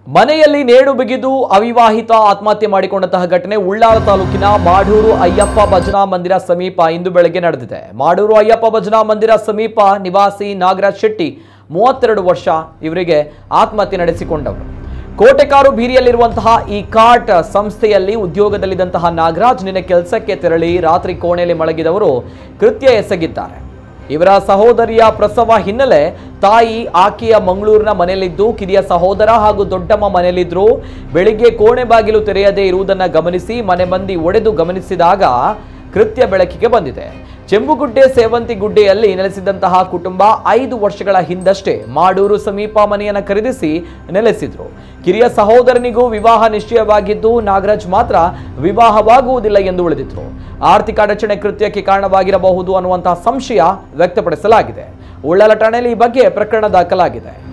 ಮನೆಯಲ್ಲಿ ನೇಣು ಬಿಗಿದು ಅವಿವಾಹಿತ ಆತ್ಮಹತ್ಯೆ ಮಾಡಿಕೊಂಡಂತಹ ಘಟನೆ ಉಳ್ಳಾಲ ತಾಲೂಕಿನ ಮಾಡೂರು ಅಯ್ಯಪ್ಪ ಭಜನಾ ಮಂದಿರ ಸಮೀಪ ಇಂದು ಬೆಳಗ್ಗೆ ನಡೆದಿದೆ ಮಾಡೂರು ಅಯ್ಯಪ್ಪ ಭಜನಾ ಮಂದಿರ ಸಮೀಪ ನಿವಾಸಿ ನಾಗರಾಜ್ ಶೆಟ್ಟಿ ಮೂವತ್ತೆರಡು ವರ್ಷ ಇವರಿಗೆ ಆತ್ಮಹತ್ಯೆ ನಡೆಸಿಕೊಂಡವರು ಕೋಟೆಕಾರು ಬೀರಿಯಲ್ಲಿರುವಂತಹ ಈ ಕಾರ್ಟ್ ಸಂಸ್ಥೆಯಲ್ಲಿ ಉದ್ಯೋಗದಲ್ಲಿದ್ದಂತಹ ನಾಗರಾಜ್ ನಿನ್ನೆ ಕೆಲಸಕ್ಕೆ ತೆರಳಿ ರಾತ್ರಿ ಕೋಣೆಯಲ್ಲಿ ಮಲಗಿದವರು ಕೃತ್ಯ ಎಸಗಿದ್ದಾರೆ ಇವರ ಸಹೋದರಿಯ ಪ್ರಸವ ಹಿನ್ನೆಲೆ ತಾಯಿ ಆಕೆಯ ಮಂಗಳೂರಿನ ಮನೆಯಲ್ಲಿದ್ದು ಕಿರಿಯ ಸಹೋದರ ಹಾಗೂ ದೊಡ್ಡಮ್ಮ ಮನೆಯಲ್ಲಿದ್ರು ಬೆಳಿಗ್ಗೆ ಕೋಣೆ ಬಾಗಿಲು ತೆರೆಯದೇ ಇರುವುದನ್ನು ಗಮನಿಸಿ ಮನೆ ಮಂದಿ ಒಡೆದು ಗಮನಿಸಿದಾಗ ಕೃತ್ಯ ಬೆಳಕಿಗೆ ಬಂದಿದೆ ಚೆಂಬುಗುಡ್ಡೆ ಸೇವಂತಿಗುಡ್ಡೆಯಲ್ಲಿ ನೆಲೆಸಿದಂತಹ ಕುಟುಂಬ ಐದು ವರ್ಷಗಳ ಹಿಂದಷ್ಟೇ ಮಾಡೂರು ಸಮೀಪ ಮನೆಯನ್ನು ಖರೀದಿಸಿ ನೆಲೆಸಿದ್ರು ಕಿರಿಯ ಸಹೋದರನಿಗೂ ವಿವಾಹ ನಿಶ್ಚಯವಾಗಿದ್ದು ನಾಗರಾಜ್ ಮಾತ್ರ ವಿವಾಹವಾಗುವುದಿಲ್ಲ ಎಂದು ಉಳಿದಿದ್ರು ಆರ್ಥಿಕ ಅಡಚಣೆ ಕೃತ್ಯಕ್ಕೆ ಕಾರಣವಾಗಿರಬಹುದು ಅನ್ನುವಂತಹ ಸಂಶಯ ವ್ಯಕ್ತಪಡಿಸಲಾಗಿದೆ ಉಳ್ಳಾಲ ಠಾಣೆಯಲ್ಲಿ ಈ ಬಗ್ಗೆ ಪ್ರಕರಣ ದಾಖಲಾಗಿದೆ